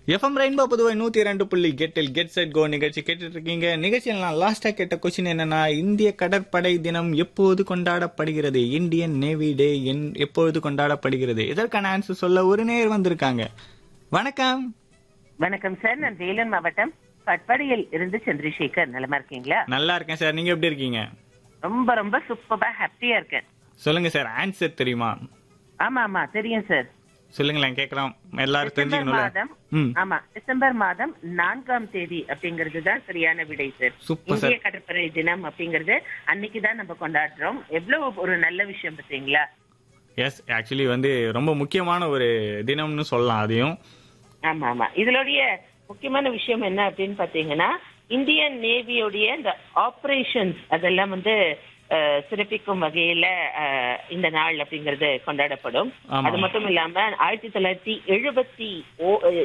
FM rainbow Puduvai நூத்தி இரண்டு புள்ளி கெட்டில் கெட் செட் கோ நிகழ்ச்சி கேட்டுட்டு இருக்கீங்க நிகழ்ச்சியில் நான் லாஸ்டா கேட்ட கொஸ்டின் என்னன்னா இந்திய கடற்படை தினம் எப்போது கொண்டாடப்படுகிறது இந்தியன் நேவி டே எப்பொழுது கொண்டாடப்படுகிறது இதற்கான ஆன்சர் சொல்ல ஒரு நேர் வந்திருக்காங்க வணக்கம் வணக்கம் சார் நான் வேலூர் மாவட்டம் பட்பாடியில் இருந்து சந்திரசேகர் நலமா இருக்கீங்களா நல்லா இருக்கேன் சார் நீங்க எப்படி இருக்கீங்க ரொம்ப ரொம்ப சூப்பரா ஹாப்பியா இருக்கேன் சொல்லுங்க சார் ஆன்சர் தெரியுமா ஆமா ஆமா தெரியும் சார் சொல்லுங்களேன் கேட்கலாம் எல்லாரும் டிசம்பர் தெரிஞ்சுக்கணும்ல மாதம் ம் ஆமா டிசம்பர் மாதம் நான்காம் தேதி அப்படிங்கிறது தான் சரியான விடை சார் சூப்பர் சார் இந்திய கடற்படை தினம் அப்படிங்கிறது அன்னைக்கு தான் நம்ம கொண்டாடுறோம் எவ்வளவு ஒரு நல்ல விஷயம் பார்த்தீங்களா எஸ் ஆக்சுவலி வந்து ரொம்ப முக்கியமான ஒரு தினம்னு சொல்லலாம் அதையும் ஆமா ஆமா இதனுடைய முக்கியமான விஷயம் என்ன அப்படின்னு பாத்தீங்கன்னா இந்தியன் நேவியோடைய இந்த ஆபரேஷன்ஸ் அதெல்லாம் வந்து அஹ், சிறப்பிக்கும் வகையில அஹ், இந்த நாள் அப்படிங்கிறது கொண்டாடப்படும் ஆமா. அது மட்டும் இல்லாம ஆயிரத்தி தொள்ளாயிரத்தி எழுபத்தி